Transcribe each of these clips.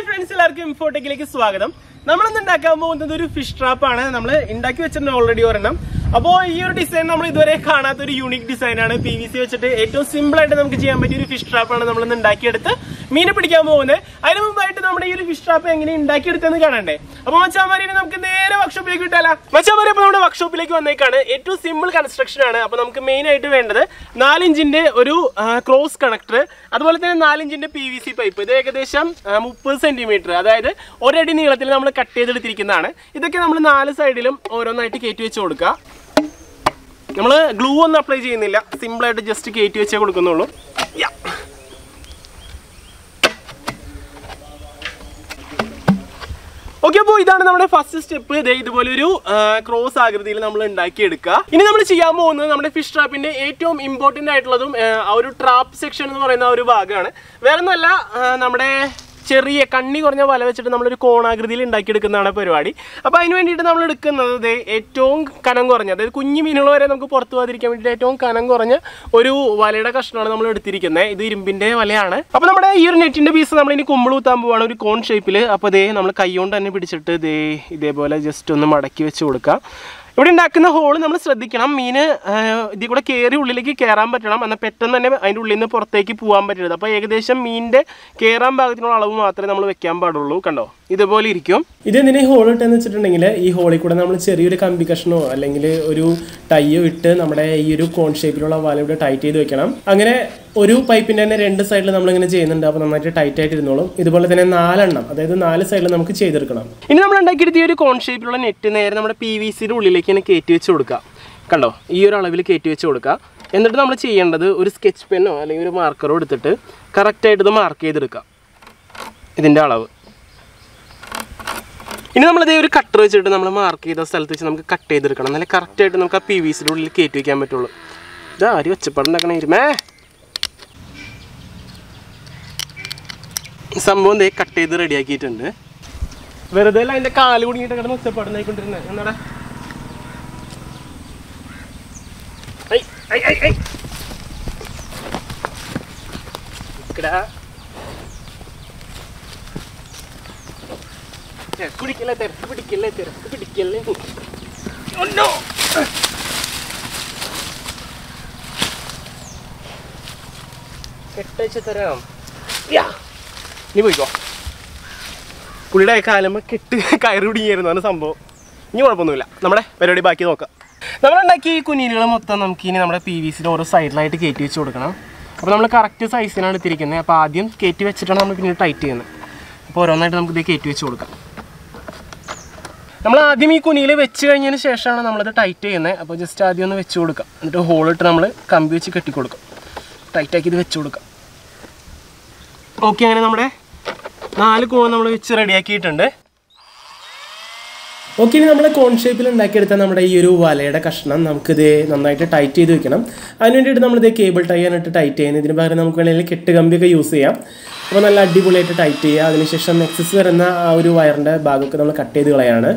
Friends എല്ലാവർക്കും ഇൻഫോടെക്കിലേക്ക് സ്വാഗതം നമ്മളിന്ന് ഉണ്ടാക്കാൻ പോകുന്നത് ഒരു ഫിഷ് ട്രാപ്പ് ആണ് നമ്മൾ ഉണ്ടാക്കി വെച്ചിട്ടുണ്ട് ഓൾറെഡി ഒരെണ്ണം അപ്പോൾ ഈ ഒരു ഡിസൈൻ നമ്മൾ ഇതുവരെ കാണാത്ത ഒരു യൂണിക് ഡിസൈൻ ആണ് പി വി സി വെച്ചിട്ട് ഏറ്റവും സിമ്പിൾ ആയിട്ട് നമുക്ക് ചെയ്യാൻ പറ്റിയ ഒരു ഫിഷ് ട്രാപ്പ് ആണ് നമ്മൾ ഇന്ന് ഉണ്ടാക്കിയെടുത്ത് മീനെ പിടിക്കാൻ പോകുന്നത് അതിന് മുമ്പായിട്ട് നമ്മുടെ ഈ ഒരു ഫിഷ് ട്രാപ്പ് എങ്ങനെ ഉണ്ടാക്കിയെടുത്തെന്ന് കാണണ്ടേ അപ്പൊ മച്ചാമാരി നമുക്ക് നേരെ വർക്ക്ഷോപ്പിലേക്ക് വിട്ടാലാ മച്ചാമാരി അപ്പൊ നമ്മുടെ വർക്ക്ഷോപ്പിലേക്ക് വന്നേക്കാണ് ഏറ്റവും സിമ്പിൾ കൺസ്ട്രക്ഷൻ ആണ് അപ്പൊ നമുക്ക് മെയിൻ ആയിട്ട് വേണ്ടത് നാലിഞ്ചിന്റെ ഒരു ക്രോസ് കണക്ടർ അതുപോലെ തന്നെ നാലിഞ്ചിന്റെ പി വി സി പൈപ്പ് ഇത് ഏകദേശം മുപ്പത് സെന്റിമീറ്റർ അതായത് ഒരടി നീളത്തിൽ നമ്മൾ കട്ട് ചെയ്തെടുത്തിരിക്കുന്നതാണ് ഇതൊക്കെ നമ്മൾ നാല് സൈഡിലും ഓരോന്നായിട്ട് കയറ്റി വെച്ച് കൊടുക്കുക നമ്മൾ ഗ്ലൂ ഒന്നും അപ്ലൈ ചെയ്യുന്നില്ല സിമ്പിൾ ആയിട്ട് ജസ്റ്റ് കയറ്റി വെച്ചേ കൊടുക്കുന്നുള്ളൂ യാ. ഓക്കെ അപ്പോൾ ഇതാണ് നമ്മുടെ ഫസ്റ്റ് സ്റ്റെപ്പ് ഇതേ ഇതുപോലെ ഒരു ക്രോസ് ആകൃതിയിൽ നമ്മൾ ഉണ്ടാക്കിയെടുക്കുക ഇനി നമ്മൾ ചെയ്യാൻ പോകുന്നത് നമ്മുടെ ഫിഷ് ട്രാപ്പിന്റെ ഏറ്റവും ഇമ്പോർട്ടന്റ് ആയിട്ടുള്ളതും ആ, ആ ഒരു ട്രാപ്പ് സെക്ഷൻ എന്ന് പറയുന്ന ആ ഒരു ഭാഗമാണ് വേറെ ഒന്നുമല്ല ആ, നമ്മുടെ ചെറിയ കണ്ണി കുറഞ്ഞ വല വെച്ചിട്ട് നമ്മളൊരു കോണാകൃതിയിൽ ഉണ്ടാക്കിയെടുക്കുന്നതാണ് പരിപാടി അപ്പോൾ അതിന് വേണ്ടിയിട്ട് നമ്മൾ എടുക്കുന്നത് ദേ ഏറ്റവും കനം കുറഞ്ഞ അതായത് കുഞ്ഞു മീനുകൾ വരെ നമുക്ക് പുറത്തു പോകാതിരിക്കാൻ വേണ്ടിയിട്ട് ഏറ്റവും കനം കുറഞ്ഞ ഒരു വലയുടെ കഷ്ണമാണ് നമ്മൾ എടുത്തിരിക്കുന്നത് ഇത് ഇരുമ്പിന്റെ വലയാണ് അപ്പോൾ നമ്മുടെ ഈ ഒരു നെറ്റിന്റെ പീസ് നമ്മൾ ഇനി കുമ്പിൾ കുത്താൻ പോവാണ് ഒരു കോൺ ഷേപ്പിൽ അപ്പോൾ ദേ നമ്മൾ കൈ കൊണ്ട് തന്നെ പിടിച്ചിട്ട് ദേ ഇതേപോലെ ജസ്റ്റ് ഒന്ന് മടക്കി വെച്ച് കൊടുക്കുക ഇവിടെ ഉണ്ടാക്കുന്ന ഹോള് നമ്മൾ ശ്രദ്ധിക്കണം മീന് ഇതിൽ കൂടെ കയറി ഉള്ളിലേക്ക് കയറാൻ പറ്റണം എന്നാൽ പെട്ടെന്ന് തന്നെ അതിൻ്റെ ഉള്ളിൽ നിന്ന് പുറത്തേക്ക് പോകാൻ പറ്റരുത് അപ്പോൾ ഏകദേശം മീനിൻ്റെ കയറാൻ പാകത്തിനുള്ള അളവ് മാത്രമേ നമ്മൾ വെക്കാൻ പാടുള്ളൂ കണ്ടോ ഇതുപോലെ ഇരിക്കും ഇത് എന്തിനാ ഹോൾ ഇട്ടെന്ന് വെച്ചിട്ടുണ്ടെങ്കിൽ ഈ ഹോളിൽ കൂടെ നമ്മൾ ചെറിയൊരു കമ്പി കഷ്ണമോ അല്ലെങ്കിൽ ഒരു ടൈയോ ഇട്ട് നമ്മുടെ ഈ ഒരു കോൺ ഷേപ്പിലുള്ള വല ഇവിടെ ടൈറ്റ് ചെയ്ത് വെക്കണം അങ്ങനെ ഒരു പൈപ്പിന്റെ തന്നെ രണ്ട് സൈഡിൽ നമ്മൾ ഇങ്ങനെ ചെയ്യുന്നുണ്ട് അപ്പോൾ നന്നായിട്ട് ടൈറ്റ് ആയിട്ട് ഇരുന്നോളും ഇതുപോലെ തന്നെ നാലെണ്ണം അതായത് നാല് സൈഡിൽ നമുക്ക് ചെയ്തെടുക്കണം ഇനി നമ്മൾ ഉണ്ടാക്കിയെടുത്ത ഈ ഒരു കോൺ ഷേപ്പിലുള്ള നെറ്റ് നേരെ നമ്മുടെ പി വി സിയുടെ ഉള്ളിലേക്ക് തന്നെ കയറ്റി വെച്ച് കൊടുക്കുക കണ്ടോ ഈ ഒരു അളവിൽ കയറ്റി വെച്ച് കൊടുക്കുക എന്നിട്ട് നമ്മൾ ചെയ്യേണ്ടത് ഒരു സ്കെച്ച് പെന്നോ അല്ലെങ്കിൽ ഒരു മാർക്കറോ എടുത്തിട്ട് കറക്റ്റായിട്ട് ഇത് മാർക്ക് ചെയ്തെടുക്കുക ഇതിൻ്റെ അളവ് ഇനി നമ്മളിതേ ഒരു കട്ടർ വെച്ചിട്ട് നമ്മൾ മാർക്ക് ചെയ്ത സ്ഥലത്ത് വെച്ച് നമുക്ക് കട്ട് ചെയ്തെടുക്കണം എന്നാലേ കറക്റ്റായിട്ട് നമുക്ക് ആ പി വി സിയുടെ ഉള്ളിൽ കയറ്റി വയ്ക്കാൻ പറ്റുള്ളൂ ഇത് ആരും ഒച്ചപ്പാടുണ്ടാക്കണേ ഇരുമേ സംഭവം ദേ കട്ട് ചെയ്ത് റെഡിയാക്കിയിട്ടുണ്ട് വെറുതെ അല്ല അതിന്റെ കാല് കുടുങ്ങിയിട്ട് കിടന്ന് ഒച്ചപ്പാടുണ്ടായിക്കൊണ്ടിരുന്നത് എന്നാടാ ഐ, ഐ, ഐ, ഐ. നിക്കടാ. തിരക്ക് പിടിക്കല്ലേ തിരക്ക് പിടിക്കല്ലേ തിരക്ക് പിടിക്കല്ലേ Oh, no. കെട്ടയച്ച് തരാം യാ. നീ പോയിക്കോ പുള്ളിയുടെ കാലമ്മ കെട്ട് കയറി പിടിങ്ങിയായിരുന്നു ആണ് സംഭവം ഇനി കുഴപ്പമൊന്നുമില്ല നമ്മുടെ പരിപാടി ബാക്കി നോക്കാം നമ്മളുണ്ടാക്കി ഈ കുഞ്ഞിനുകൾ മൊത്തം നമുക്ക് ഇനി നമ്മുടെ പി വി സിയിൽ ഓരോ സൈഡിലായിട്ട് കയറ്റി വെച്ച് കൊടുക്കണം അപ്പോൾ നമ്മൾ കറക്റ്റ് സൈസിനാണ് എടുത്തിരിക്കുന്നത് അപ്പോൾ ആദ്യം കയറ്റി വെച്ചിട്ടാണ് നമ്മൾ പിന്നെ ടൈറ്റ് ചെയ്യുന്നത് അപ്പോൾ ഓരോന്നായിട്ട് നമുക്ക് ഇത് കയറ്റി വെച്ച് കൊടുക്കാം നമ്മൾ ആദ്യം ഈ കുനിയിൽ വെച്ച് കഴിഞ്ഞതിന് ശേഷമാണ് നമ്മളിത് ടൈറ്റ് ചെയ്യുന്നത് അപ്പോൾ ജസ്റ്റ് ആദ്യം ഒന്ന് വെച്ച് കൊടുക്കാം എന്നിട്ട് ഹോളിട്ട് നമ്മൾ കമ്പി വെച്ച് കെട്ടി കൊടുക്കാം ടൈറ്റാക്കി ഇത് വെച്ച് കൊടുക്കാം ഓക്കെ അങ്ങനെ നമ്മുടെ നാല് കോൺ നമ്മൾ വെച്ച് റെഡിയാക്കിയിട്ടുണ്ട് ഓക്കെ ഇനി നമ്മൾ കോൺ ഷേപ്പിൽ ഉണ്ടാക്കിയെടുത്ത നമ്മുടെ ഈ ഒരു വലയുടെ കഷ്ണം നമുക്കിത് നന്നായിട്ട് ടൈറ്റ് ചെയ്ത് വെക്കണം അതിന് വേണ്ടിയിട്ട് നമ്മളിത് കേബിൾ ടൈ ആണിട്ട് ടൈറ്റ് ചെയ്യുന്നത് ഇതിന് പകരം നമുക്ക് വേണമെങ്കിൽ കെട്ട് കമ്പിയൊക്കെ യൂസ് ചെയ്യാം അപ്പോൾ നല്ല അടിപൊളിയായിട്ട് ടൈറ്റ് ചെയ്യുക അതിനുശേഷം എക്സസ് വരുന്ന ആ ഒരു വയറിൻ്റെ ഭാഗമൊക്കെ നമ്മൾ കട്ട് ചെയ്ത് കളയാണ്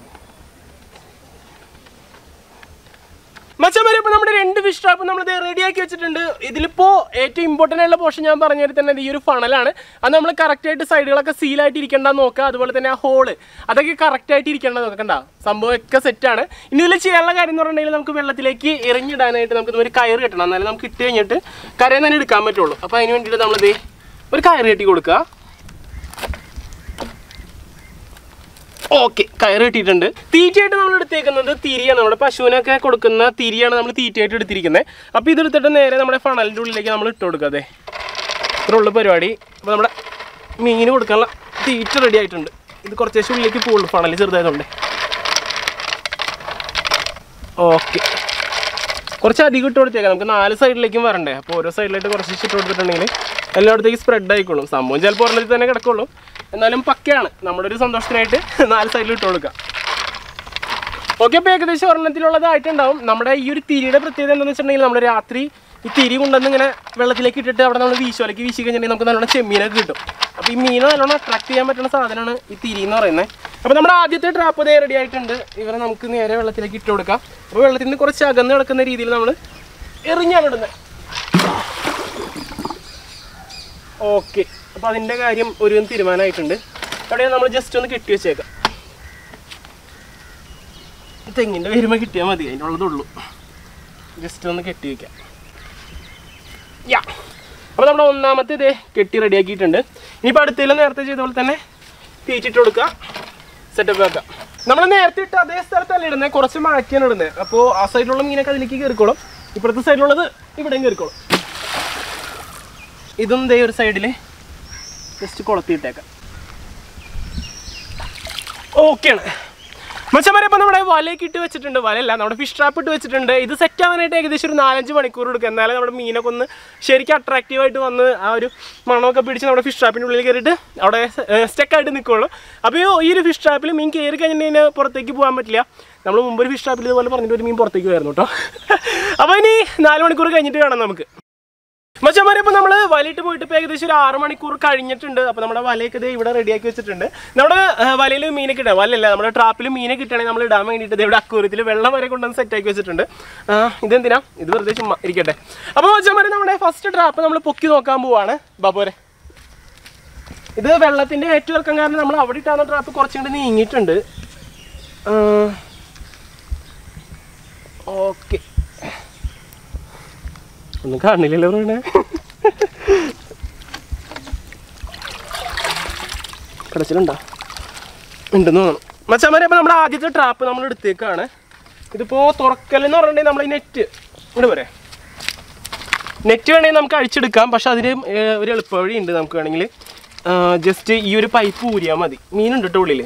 മച്ചമാരെ ഇപ്പോൾ നമ്മുടെ രണ്ട് ഫിഷ് ട്രാപ്പ് നമ്മൾ റെഡിയാക്കി വെച്ചിട്ടുണ്ട് ഇതിലിപ്പോ ഏറ്റവും ഇമ്പോർട്ടൻ്റ് ആയിട്ടുള്ള പോർഷൻ ഞാൻ പറഞ്ഞ തന്നെ ഈ ഒരു ഫണലാണ് അത് നമ്മൾ കറക്റ്റ് ആയിട്ട് സൈഡുകളൊക്കെ സീലായിട്ട് ഇരിക്കേണ്ട നോക്കുക അതുപോലെ തന്നെ ആ ഹോള് അതൊക്കെ കറക്റ്റ് ആയിട്ട് ഇരിക്കേണ്ട നോക്കണ്ട സംഭവം ഒക്കെ സെറ്റാണ് ഇനി ഇതിൽ ചെയ്യാനുള്ള കാര്യം എന്ന് പറഞ്ഞിട്ടുണ്ടെങ്കിൽ നമുക്ക് വെള്ളത്തിലേക്ക് ഇറങ്ങിയിടാനായിട്ട് നമുക്ക് ഇതുപോലെ കയറ് കെട്ടണം എന്നാലും നമുക്ക് ഇട്ട് കഴിഞ്ഞിട്ട് കരയിൽ തന്നെ എടുക്കാൻ പറ്റുള്ളൂ അപ്പോൾ അതിന് വേണ്ടിയിട്ട് നമ്മളിത് ഒരു കയറ് കെട്ടി കൊടുക്കുക ഓക്കെ കയറ് കെട്ടിയിട്ടുണ്ട് തീറ്റയായിട്ട് നമ്മൾ എടുത്തേക്കുന്നത് തിരിയാണ് നമ്മുടെ പശുവിനൊക്കെ കൊടുക്കുന്ന തിരിയാണ് നമ്മൾ തീറ്റയായിട്ട് എടുത്തിരിക്കുന്നത് അപ്പോൾ ഇതെടുത്തിട്ട് നേരെ നമ്മുടെ ഫണലിൻ്റെ ഉള്ളിലേക്ക് നമ്മൾ ഇട്ട് കൊടുക്കുക അതെ ഇത്ര ഉള്ള പരിപാടി അപ്പോൾ നമ്മുടെ മീൻ കൊടുക്കാനുള്ള തീറ്റ റെഡി ആയിട്ടുണ്ട് ഇത് കുറച്ച് ദിവസം ഉള്ളിലേക്ക് പോകുള്ളൂ ഫണൽ ചെറുതായതുകൊണ്ട് ഓക്കെ കുറച്ച് അധികം ഇട്ട് കൊടുത്തേക്കാം നമുക്ക് നാല് സൈഡിലേക്കും വരണ്ടേ അപ്പോൾ ഓരോ സൈഡിലായിട്ട് കുറച്ച് ഇട്ട് കൊടുത്തിട്ടുണ്ടെങ്കിൽ എല്ലായിടത്തേക്ക് സ്പ്രെഡ് ആയിക്കോളും സംഭവം ചിലപ്പോൾ ഒരെണ്ണത്തിൽ തന്നെ കിടക്കുള്ളൂ എന്നാലും പക്കയാണ് നമ്മുടെ ഒരു സന്തോഷത്തിനായിട്ട് നാല് സൈഡിൽ ഇട്ട് കൊടുക്കാം ഓക്കെ അപ്പോൾ ഏകദേശം ഒരെണ്ണത്തിലുള്ളതായിട്ടുണ്ടാവും നമ്മുടെ ഈ ഒരു തിരിയുടെ പ്രത്യേകത എന്താണെന്ന് വെച്ചിട്ടുണ്ടെങ്കിൽ നമ്മൾ രാത്രി ഈ തിരി കൊണ്ടുവന്ന് ഇങ്ങനെ വെള്ളത്തിലേക്ക് ഇട്ടിട്ട് അവിടെ നമ്മൾ വീശോലേക്ക് വീശി കഴിഞ്ഞിട്ടുണ്ടെങ്കിൽ നമുക്ക് നല്ലോണം ചെമ്മീനൊക്കെ കിട്ടും അപ്പോൾ ഈ മീനെ നല്ലോണം അട്രാക്ട് ചെയ്യാൻ പറ്റുന്ന സാധനമാണ് ഈ തിരി എന്ന് പറയുന്നത് അപ്പോൾ നമ്മുടെ ആദ്യത്തെ ട്രാപ്പ് ദേ റെഡി ആയിട്ടുണ്ട് ഇവരെ നമുക്ക് നേരെ വെള്ളത്തിലേക്ക് ഇട്ട് കൊടുക്കാം അപ്പോൾ വെള്ളത്തിൽ നിന്ന് കുറച്ച് അകന്ന് കിടക്കുന്ന രീതിയിൽ നമ്മൾ എറിഞ്ഞാണ് ഇടുന്നത് ഓക്കെ അപ്പോൾ അതിൻ്റെ കാര്യം ഒരു തീരുമാനമായിട്ടുണ്ട് എവിടെയാണ് നമ്മൾ ജസ്റ്റ് ഒന്ന് കെട്ടി വെച്ചേക്കാം തെങ്ങിൻ്റെ വരുമ്പോൾ കിട്ടിയാൽ മതി അതിൻ്റെ ഉള്ളതുള്ളൂ ജസ്റ്റ് ഒന്ന് കെട്ടി വെക്കാം യാ അപ്പോൾ നമ്മുടെ ഒന്നാമത്തെ ഇതേ കെട്ടി റെഡിയാക്കിയിട്ടുണ്ട് ഇനിയിപ്പോൾ അടുത്തേലും നേരത്തെ ചെയ്ത പോലെ തന്നെ തീച്ചിട്ട് കൊടുക്കുക സെറ്റപ്പ് ആക്കാം നമ്മൾ നേരത്തെ ഇട്ട് അതേ സ്ഥലത്തല്ല ഇടുന്നത് കുറച്ച് മാറ്റിയാണ് ഇടുന്നത് അപ്പോൾ ആ സൈഡിലുള്ള മീനൊക്കെ അതിലേക്ക് കയറിക്കോളും ഇപ്പുറത്തെ സൈഡിലുള്ളത് ഇവിടെയും കയറിക്കോളും ഇതും ദേ ഒരു സൈഡിൽ ജസ്റ്റ് കൊളത്തിയിട്ടേക്കാം ഓക്കെയാണ് മച്ചന്മാരെ ഇപ്പം നമ്മുടെ വലയൊക്കെ ഇട്ട് വെച്ചിട്ടുണ്ട് വലയല്ല നമ്മുടെ ഫിഷ് ട്രാപ്പ് ഇട്ട് വെച്ചിട്ടുണ്ട് ഇത് സെറ്റ് ആവാനായിട്ട് ഏകദേശം ഒരു നാലഞ്ച് മണിക്കൂർ എടുക്കും എന്നാലേ നമ്മുടെ മീനൊക്കെ ഒന്ന് ശരിക്കും അട്രാക്റ്റീവായിട്ട് വന്ന് ആ ഒരു മണമൊക്കെ പിടിച്ച് നമ്മുടെ ഫിഷ് ട്രാപ്പിൻ്റെ ഉള്ളിൽ കയറിയിട്ട് അവിടെ സ്റ്റക്കായിട്ട് നിൽക്കുള്ളൂ അപ്പോൾ ഈ ഒരു ഫിഷ് ട്രാപ്പിൽ മീൻ കയറി കഴിഞ്ഞിട്ടുണ്ടെങ്കിൽ പുറത്തേക്ക് പോകാൻ പറ്റില്ല നമ്മൾ മുമ്പ് ഒരു ഫിഷ് ട്രാപ്പിൽ ഇതുപോലെ പറഞ്ഞിട്ട് ഒരു മീൻ പുറത്തേക്ക് വരുന്നു കേട്ടോ അപ്പോൾ ഇനി നാല് മണിക്കൂർ കഴിഞ്ഞിട്ട് കാണാം നമുക്ക് മച്ചന്മാരെ ഇപ്പൊ നമ്മള് വലയിട്ട് പോയിട്ട് ഇപ്പൊ ഏകദേശം ഒരു ആറ് മണിക്കൂർ കഴിഞ്ഞിട്ടുണ്ട് അപ്പൊ നമ്മുടെ വലയൊക്കെ ദേ ഇവിടെ റെഡിയാക്കി വെച്ചിട്ടുണ്ട് നമ്മുടെ വലയിൽ മീനെ കിട്ടാം വലയല്ല നമ്മുടെ ട്രാപ്പിൽ മീനെ കിട്ടുകയാണെങ്കിൽ നമ്മൾ ഇടാൻ വേണ്ടിയിട്ട് ദേ ഇവിടെ അക്കൂരത്തിൽ വെള്ളം വരെ കൊണ്ടുവന്ന് സെറ്റ് ആക്കി വെച്ചിട്ടുണ്ട് ആ, ഇതെന്തിനാ ഇത് വെറുതെ ചുമ്മാ ഇരിക്കട്ടെ അപ്പൊ മച്ചന്മാരെ നമ്മുടെ ഫസ്റ്റ് ട്രാപ്പ് നമ്മൾ പൊക്കി നോക്കാൻ പോവാണ് ബാബോരെ ഇത് വെള്ളത്തിന്റെ ഏറ്റവും ഇറക്കം കാരണം നമ്മൾ അവിടെ ഇട്ടാകുന്ന ട്രാപ്പ് കുറച്ചും കൂടി നീങ്ങിയിട്ടുണ്ട് ഓക്കെ ഒന്നും കാണില്ലല്ലോ പറയണേ കിടച്ചിലുണ്ടോ ഉണ്ടെന്ന് തോന്നുന്നു മച്ചാമാരെ അപ്പോൾ നമ്മുടെ ആദ്യത്തെ ട്രാപ്പ് നമ്മൾ എടുത്തേക്കാണ് ഇതിപ്പോൾ തുറക്കലെന്ന് പറഞ്ഞിട്ടുണ്ടെങ്കിൽ നമ്മൾ ഈ നെറ്റ് ഇവിടെ പോരെ നെറ്റ് വേണമെങ്കിൽ നമുക്ക് അഴിച്ചെടുക്കാം പക്ഷെ അതിന് ഏർ, ഒരു എളുപ്പ വഴി ഉണ്ട് നമുക്ക് വേണമെങ്കിൽ ജസ്റ്റ് ഈ ഒരു പൈപ്പ് ഊരിയാൽ മതി മീനുണ്ട് കേട്ടോ ഉള്ളിൽ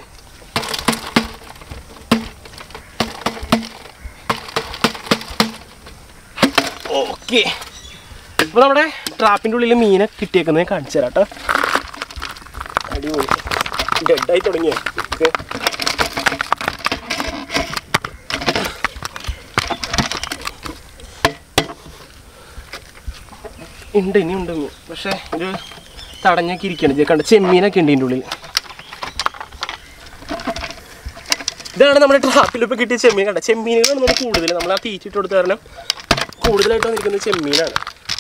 ഓക്കെ അപ്പോൾ നമ്മുടെ ട്രാപ്പിൻ്റെ ഉള്ളിൽ മീനെ കിട്ടിയേക്കുന്നത് കാണിച്ചു തരാം കേട്ടോ അടിപൊളി ഡെഡായി തുടങ്ങിയോ ഓക്കെ ഉണ്ട് ഇനി ഉണ്ട് മീൻ പക്ഷേ ഒരു തടഞ്ഞൊക്കെ ഇരിക്കണം ഇത് കണ്ട ചെമ്മീനൊക്കെ ഉണ്ട് ഇതിൻ്റെ ഉള്ളിൽ ഇതാണ് നമ്മുടെ ട്രാപ്പിൽ ഇപ്പോൾ കിട്ടിയ ചെമ്മീൻ കണ്ട ചെമ്മീനുകളാണ് നമ്മൾ കൂടുതൽ നമ്മൾ ആ തീറ്റിട്ട് കൊടുത്ത കാരണം കൂടുതലായിട്ട് വന്നിരിക്കുന്നത് ചെമ്മീനാണ്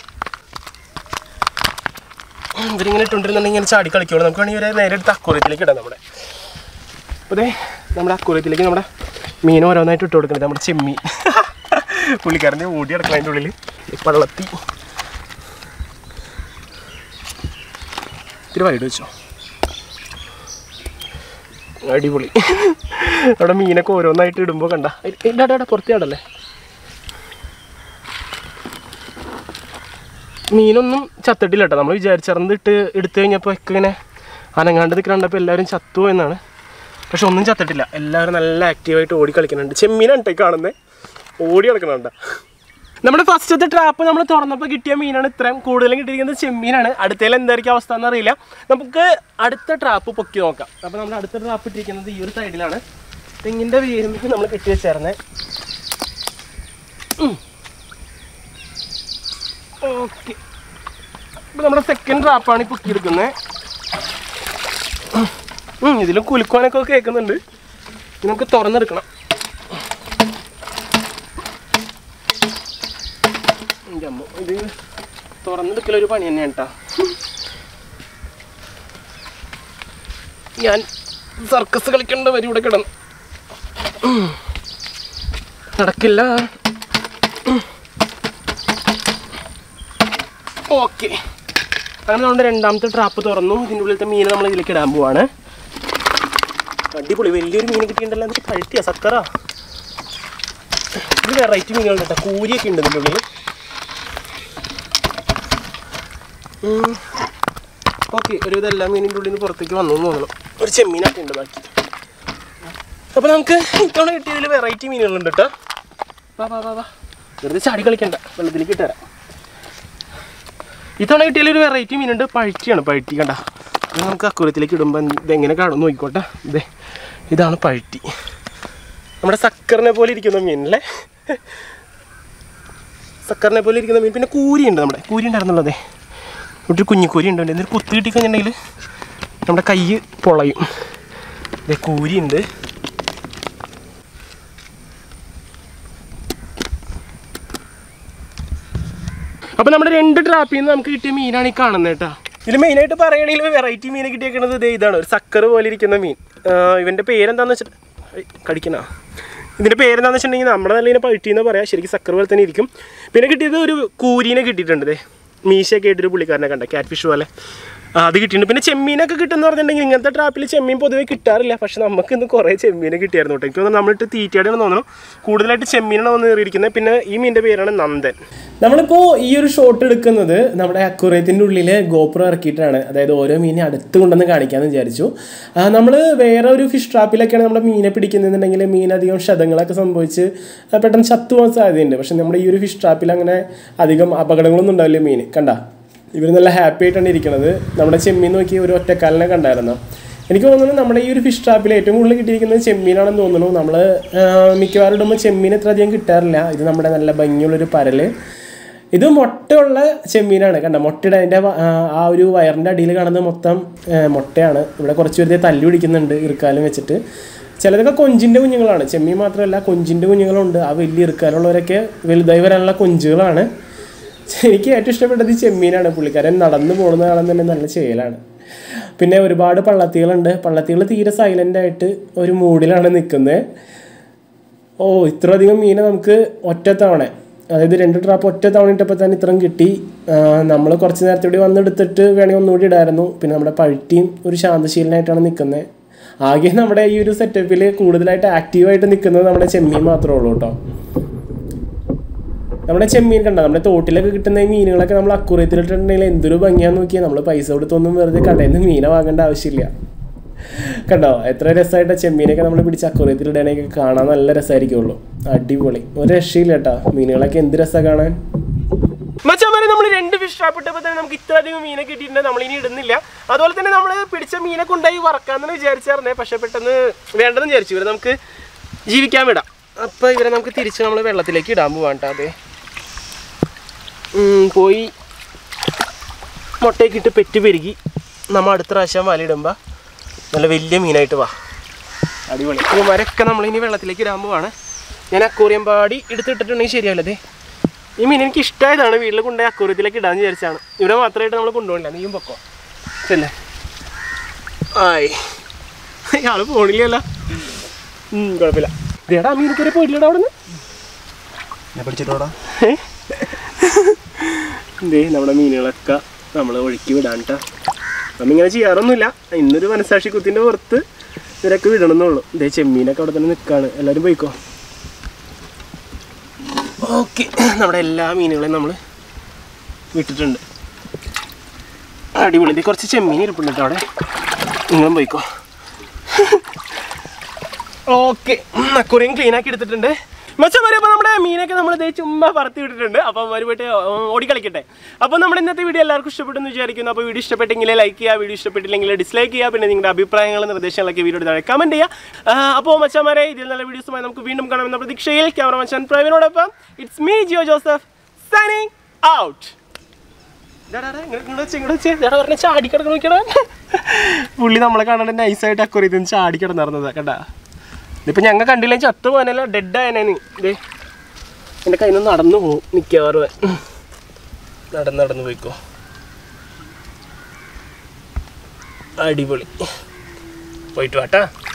ഉം, ഇവരിങ്ങനെ ഇട്ടുകൊണ്ടിരുന്നുണ്ടെങ്കിൽ ഇങ്ങനെ ചാടി കളിക്കുള്ളൂ നമുക്ക് വേണമെങ്കിൽ ഇവരെ നേരെ എടുത്ത് അക്കൂറത്തിലേക്ക് ഇടാം നമ്മുടെ അപ്പോൾ ദേ നമ്മുടെ അക്കൂറത്തിലേക്ക് നമ്മുടെ മീൻ ഓരോന്നായിട്ട് ഇട്ട് കൊടുക്കുന്നത് നമ്മുടെ ചെമ്മീൻ പുള്ളിക്കാരൻ്റെ ഓടി കിടക്കണം അതിൻ്റെ ഉള്ളിൽ പള്ളത്തി ഇത്തിരി വൈഡ് വെച്ചോ അടിപൊളി അവിടെ മീനൊക്കെ ഓരോന്നായിട്ട് ഇടുമ്പോൾ കണ്ട ഇടാടാ പുറത്തേടല്ലേ മീനൊന്നും ചത്തിട്ടില്ല കേട്ടോ നമ്മൾ വിചാരിച്ചിറന്ന് ഇട്ട് എടുത്തു കഴിഞ്ഞപ്പോൾ ഒക്കെ ഇങ്ങനെ അനങ്ങാണ്ട് നിൽക്കണ്ടപ്പോൾ എല്ലാവരും ചത്തു എന്നാണ് പക്ഷെ ഒന്നും ചത്തിട്ടില്ല എല്ലാവരും നല്ല ആക്റ്റീവായിട്ട് ഓടി കളിക്കുന്നുണ്ട് ചെമ്മീനാണ് കേട്ടോ ഈ കാണുന്നത് ഓടി കിടക്കുന്നുണ്ട് നമ്മുടെ ഫസ്റ്റത്തെ ട്രാപ്പ് നമ്മൾ തുറന്നപ്പോൾ കിട്ടിയ മീനാണ് ഇത്രയും കൂടുതലും കിട്ടിയിരിക്കുന്നത് ചെമ്മീനാണ് അടുത്തതിൽ എന്തായിരിക്കും അവസ്ഥ എന്നറിയില്ല നമുക്ക് അടുത്ത ട്രാപ്പ് പൊക്കി നോക്കാം അപ്പോൾ നമ്മൾ അടുത്ത ട്രാപ്പ് ഇട്ടിരിക്കുന്നത് ഈ ഒരു സൈഡിലാണ് തെങ്ങിൻ്റെ വേരുമ്പോൾ നമ്മൾ കെട്ടി വെച്ചായിരുന്നേ ഓക്കെ അപ്പോൾ നമ്മുടെ സെക്കൻഡ് ട്രാപ്പാണ് ഈ പൊക്കിയെടുക്കുന്നത് ഇതിലും കുലുക്കുവാനൊക്കെ കേൾക്കുന്നുണ്ട് ഇത് നമുക്ക് തുറന്നെടുക്കണം എൻ്റെ അമ്മ ഇത് തുറന്നെടുക്കലൊരു പണി തന്നെയാണ് കേട്ടോ ഞാൻ സർക്കസ് കളിക്കേണ്ട വരി ഇവിടെ കിടന്നു ഉം. നടക്കില്ല ഓക്കെ അങ്ങനെ നമ്മുടെ രണ്ടാമത്തെ ട്രാപ്പ് തുറന്നു ഇതിൻ്റെ ഉള്ളിലത്തെ മീൻ നമ്മൾ ഇതിലേക്ക് ഇടാൻ പോവാണ് അടിപൊളി വലിയൊരു മീൻ കിട്ടിയിട്ടുണ്ടല്ലോ എന്നിട്ട് പഴുത്തിയ സക്കറ ഇത് വെറൈറ്റി മീനുകളുണ്ട് കേട്ടോ കൂരിയൊക്കെ ഉണ്ട് ഇതിൻ്റെ ഉള്ളിൽ ഓക്കെ ഒരുവിധം എല്ലാ മീനിൻ്റെ ഉള്ളിൽ നിന്ന് പുറത്തേക്ക് വന്നു എന്ന് തോന്നണം ഒരു ചെമ്മീനൊക്കെ ഉണ്ട് ബാക്കി അപ്പോൾ നമുക്ക് ഇത്തവണ കിട്ടിയതിൽ വെറൈറ്റി മീനുകളുണ്ട് കേട്ടോ വാ വാ വാ വാ വെറുതെ ചാടി കളിക്കണ്ട വെള്ളത്തിലേക്ക് ഇട്ടുതരാം ഇത്തവണ കിട്ടിയാൽ ഒരു വെറൈറ്റി മീനുണ്ട് പഴുറ്റിയാണ് പഴുറ്റി കണ്ട ഇത് നമുക്ക് അക്കുറത്തിലേക്ക് ഇടുമ്പോൾ ഇതെങ്ങനെ കാണും നോക്കിക്കോട്ടെ ഇതേ ഇതാണ് പഴുറ്റി നമ്മുടെ സക്കറിനെ പോലെ ഇരിക്കുന്ന മീനല്ലേ സക്കറിനെ പോലെ ഇരിക്കുന്ന മീൻ പിന്നെ കൂരി ഉണ്ട് നമ്മുടെ കൂരി ഉണ്ടായിരുന്നുള്ളതേ ഒരു കുഞ്ഞു കൂരി ഉണ്ട് എന്നിട്ട് കുത്തി കിട്ടിക്കഴിഞ്ഞിട്ടുണ്ടെങ്കിൽ നമ്മുടെ കൈ പൊളയും ഇതേ കൂരി ഉണ്ട് അപ്പോൾ നമ്മുടെ രണ്ട് ട്രാപ്പിൽ നിന്ന് നമുക്ക് കിട്ടിയ മീനാണ് ഈ കാണുന്നത് കേട്ടോ ഇതിൽ മെയിനായിട്ട് പറയണമെങ്കിൽ വെറൈറ്റി മീൻ കിട്ടിയേക്കുന്നത് ദേ ഇതാണ് ഒരു സക്കർ പോലെ ഇരിക്കുന്ന മീൻ ആ, ഇവൻ്റെ പേരെന്താണെന്ന് വെച്ചിട്ട് ഐ, കടിക്കണ ഇതിൻ്റെ പേരെന്താണെന്ന് വെച്ചിട്ടുണ്ടെങ്കിൽ നമ്മുടെ നല്ല ഇതിനെ പഴുട്ടിന്ന് പറയാം ശരിക്കും സക്കർ പോലെ തന്നെ ഇരിക്കും പിന്നെ കിട്ടിയത് ഒരു കൂരീനെ കിട്ടിയിട്ടുണ്ട് ദേ മീശയൊക്കെ ആയിട്ടൊരു പുള്ളിക്കാരനെ കണ്ട ക്യാറ്റ് ഫിഷ് പോലെ ആ, അത് കിട്ടിയിട്ടുണ്ട് പിന്നെ ചെമ്മീനൊക്കെ കിട്ടുമെന്ന് പറഞ്ഞിട്ടുണ്ടെങ്കിൽ ഇങ്ങനത്തെ ട്രാപ്പിൽ ചെമ്മീൻ പൊതുവേ കിട്ടാറില്ല പക്ഷെ നമുക്ക് ഇന്ന് കുറേ ചെമ്മീനെ കിട്ടിയായിരുന്നു കേട്ടോ എനിക്ക് തോന്നുന്നു നമ്മളിട്ട് തീറ്റയാണെന്ന് തോന്നുന്നു കൂടുതലായിട്ട് ചെമ്മീനാണ് വന്ന് കയറിയിരിക്കുന്നത് പിന്നെ ഈ മീനിൻ്റെ പേരാണ് നന്ദൻ നമ്മളിപ്പോൾ ഈ ഒരു ഷോട്ട് എടുക്കുന്നത് നമ്മുടെ അക്വറേത്തിൻ്റെ ഉള്ളിൽ ഗോപ്രോ ഇറക്കിയിട്ടാണ് അതായത് ഓരോ മീനെ അടുത്ത് കൊണ്ടുവന്ന് കാണിക്കാമെന്ന് വിചാരിച്ചു നമ്മൾ വേറെ ഒരു ഫിഷ് ട്രാപ്പിലൊക്കെയാണ് നമ്മുടെ മീനെ പിടിക്കുന്നതെന്നുണ്ടെങ്കിൽ മീൻ അധികം ക്ഷതങ്ങളൊക്കെ സംഭവിച്ച് ആ, പെട്ടെന്ന് ചത്തുപോകാൻ സാധ്യതയുണ്ട് പക്ഷെ നമ്മുടെ ഈ ഒരു ഫിഷ് ട്രാപ്പിൽ അങ്ങനെ അധികം അപകടങ്ങളൊന്നും ഉണ്ടാവില്ല മീൻ കണ്ട ഇവർ നല്ല ഹാപ്പി ആയിട്ടാണ് ഇരിക്കുന്നത് നമ്മുടെ ചെമ്മീൻ നോക്കി ഒരു ഒറ്റക്കാലിനെ കണ്ടായിരുന്നു എനിക്ക് തോന്നുന്നു നമ്മുടെ ഈ ഒരു ഫിഷ് ട്രാപ്പിൽ ഏറ്റവും കൂടുതൽ കിട്ടിയിരിക്കുന്നത് ചെമ്മീനാണെന്ന് തോന്നുന്നു നമ്മൾ മിക്കവാറും ഇടുമ്പോൾ ചെമ്മീൻ ഇത്ര അധികം കിട്ടാറില്ല ഇത് നമ്മുടെ നല്ല ഭംഗിയുള്ളൊരു പരല് ഇത് മുട്ടയുള്ള ചെമ്മീനാണ് കണ്ട മുട്ടയുടെ അതിൻ്റെ വ- ആ, ആ ഒരു വയറിൻ്റെ അടിയിൽ കാണുന്നത് മൊത്തം ആ, മുട്ടയാണ് ഇവിടെ കുറച്ച് പേര് തല്ലി പിടിക്കുന്നുണ്ട് ഇറുക്കാലും വെച്ചിട്ട് ചിലതൊക്കെ കൊഞ്ചിൻ്റെ കുഞ്ഞുങ്ങളാണ് ചെമ്മീൻ മാത്രമല്ല കൊഞ്ചിൻ്റെ കുഞ്ഞുങ്ങളുണ്ട് ആ വലിയ ഇറുക്കാലുള്ളവരൊക്കെ വലുതായി വരാനുള്ള കൊഞ്ചുകളാണ് എനിക്ക് ഏറ്റവും ഇഷ്ടപ്പെട്ടത് ഈ ചെമ്മീനാണ് പുള്ളിക്കാരൻ നടന്നു പോകുന്നത് കാണാൻ തന്നെ നല്ല ചെയ്യലാണ് പിന്നെ ഒരുപാട് പള്ളത്തികളുണ്ട് പള്ളത്തികൾ തീരെ സൈലൻ്റ് ആയിട്ട് ഒരു മൂഡിലാണ് നിൽക്കുന്നത് ഓ ഇത്രയധികം മീനെ നമുക്ക് ഒറ്റ തവണ അതായത് രണ്ട് ട്രാപ്പ് ഒറ്റ തവണ ഇട്ടപ്പോൾ തന്നെ ഇത്രയും കിട്ടി നമ്മൾ കുറച്ച് നേരത്തെ കൂടി വന്നെടുത്തിട്ട് വേണമെങ്കിൽ ഒന്നുകൂടി ഇടായിരുന്നു പിന്നെ നമ്മുടെ പഴുട്ടിയും ഒരു ശാന്തശീലനായിട്ടാണ് നിൽക്കുന്നത് ആകെ നമ്മുടെ ഈ ഒരു സെറ്റപ്പിൽ കൂടുതലായിട്ട് ആക്റ്റീവായിട്ട് നിൽക്കുന്നത് നമ്മുടെ ചെമ്മീൻ മാത്രമേ ഉള്ളൂ കേട്ടോ നമ്മുടെ ചെമ്മീൻ കണ്ട നമ്മുടെ തോട്ടിലൊക്കെ കിട്ടുന്ന ഈ മീനുകളൊക്കെ നമ്മൾ അക്കുറയത്തിലിട്ടുണ്ടെങ്കിൽ എന്തൊരു ഭംഗിയാന്ന് നോക്കിയാൽ നമ്മൾ പൈസ കൊടുത്തൊന്നും വെറുതെ കടയിൽ നിന്ന് മീനെ വാങ്ങേണ്ട ആവശ്യമില്ല കണ്ടോ എത്ര രസമായിട്ട് ചെമ്മീനൊക്കെ നമ്മൾ പിടിച്ച് അക്കുറയത്തിലിടാനൊക്കെ കാണാൻ നല്ല രസമായിരിക്കുള്ളൂ അടിപൊളി ഒരു രക്ഷയില്ല കേട്ടോ മീനുകളൊക്കെ എന്ത് രസമാണ് കാണാൻ മച്ചാമാരെ നമ്മൾ രണ്ട് ഫിഷ് ട്രാപ്പ് ഇട്ടപ്പോൾ തന്നെ നമുക്ക് ഇത്ര അധികം മീനെ കിട്ടിയിട്ടുണ്ട് നമ്മൾ ഇനി ഇടുന്നില്ല അതുപോലെ തന്നെ നമ്മൾ പിടിച്ച മീനെ കൊണ്ടുപോയി വറക്കാമെന്ന് വിചാരിച്ചായിരുന്നേ പക്ഷെ പെട്ടെന്ന് വേണ്ടെന്ന് വിചാരിച്ചു ഇവരെ നമുക്ക് ജീവിക്കാൻ വിടാം അപ്പോൾ ഇവരെ നമുക്ക് തിരിച്ച് നമ്മൾ വെള്ളത്തിലേക്ക് ഇടാൻ പോവാം കേട്ടോ അതെ ഉം, പോയി മുട്ടയൊക്കെ ഇട്ട് പെറ്റ് പെരുകി നമ്മൾ അടുത്ത പ്രാവശ്യം വലയിടുമ്പോൾ നല്ല വലിയ മീനായിട്ട് വാ അടിപൊളി ഇവരൊക്കെ നമ്മളിനി വെള്ളത്തിലേക്ക് ഇടാൻ പോവാണ് ഞാൻ അക്കൂറിയം പാടി എടുത്തിട്ടിട്ടുണ്ടെങ്കിൽ ശരിയല്ലതേ ഈ മീൻ എനിക്ക് ഇഷ്ടമായതാണ് വീട്ടിൽ കൊണ്ടുപോയി അക്കൂറിയത്തിലേക്ക് ഇടാന്ന് വിചാരിച്ചാണ് ഇവിടെ മാത്രമായിട്ട് നമ്മൾ കൊണ്ടുപോകില്ല നീയും പൊക്കോ ചെല്ലേ ആയി ഇയാള് പോണില്ലല്ലോ ഉം, കുഴപ്പമില്ല ഇതേടാ മീൻ കയറി പോയില്ലടാ അവിടെ ഞാൻ പിടിച്ചിട്ടോടാ എന്തേ നമ്മുടെ മീനുകളൊക്കെ നമ്മൾ ഒഴുക്കി വിടാൻ കേട്ടോ നമ്മിങ്ങനെ ചെയ്യാറൊന്നുമില്ല ഇന്നൊരു മനസാക്ഷി കുത്തിൻ്റെ പുറത്ത് ഇവരൊക്കെ വിടണമെന്നുള്ളൂ ഇതേ ചെമ്മീനൊക്കെ അവിടെ തന്നെ നിൽക്കുകയാണ് എല്ലാവരും പോയിക്കോ ഓക്കെ നമ്മുടെ എല്ലാ മീനുകളെയും നമ്മൾ വിട്ടിട്ടുണ്ട് അടിപൊളി ഇത് കുറച്ച് ചെമ്മീൻ ഇരിപ്പുണ്ട് കേട്ടോ അവിടെ നിങ്ങളും പോയിക്കോ ഓക്കെ അക്കുറിയും ക്ലീൻ ആക്കി എടുത്തിട്ടുണ്ട് മച്ചന്മാരെ അപ്പോൾ നമ്മുടെ മീനൊക്കെ നമ്മൾ ഇതേ ചുമ്മാ പറത്തി വിട്ടിട്ടുണ്ട് അപ്പം അവർ പോയിട്ട് ഓടി കളിക്കട്ടെ അപ്പോൾ നമ്മുടെ ഇന്നത്തെ വീഡിയോ എല്ലാവർക്കും ഇഷ്ടപ്പെട്ടെന്ന് വിചാരിക്കുന്നു അപ്പോൾ വീഡിയോ ഇഷ്ടപ്പെട്ടെങ്കിൽ ലൈക്ക് ചെയ്യുക വീഡിയോ ഇഷ്ടപ്പെട്ടില്ലെങ്കിൽ ഡിസ്ലൈക്ക് ചെയ്യുക പിന്നെ നിങ്ങളുടെ അഭിപ്രായങ്ങളും നിർദ്ദേശങ്ങളൊക്കെ വീഡിയോ താഴെ കമൻറ്റ് ചെയ്യുക അപ്പോൾ മച്ചന്മാരെ ഇതിൽ നല്ല വീഡിയോസുമായി നമുക്ക് വീണ്ടും കാണാമെന്ന പ്രതീക്ഷയിൽ ക്യാമറ മച്ചാൻ പ്രവീണോടൊപ്പം it's me Jio Joseph signing out ചാടി കിടക്കണ നോക്കിയടാ പുള്ളി നമ്മളെ കാണാണ്ട് നൈസായിട്ട് അക്കുറി ചാടി കിടന്നിരുന്നത് കണ്ടാ ഇതിപ്പോ ഞങ്ങൾ കണ്ടില്ല ചത്തു പോകാനല്ല ഡെഡ് ആയനേന്ന് ഇതേ എൻ്റെ കയ്യിൽ നിന്ന് നടന്നു പോകും മിക്കവാറും നടന്ന് നടന്ന് പോയിക്കോ അടിപൊളി പോയിട്ട് വാട്ടാ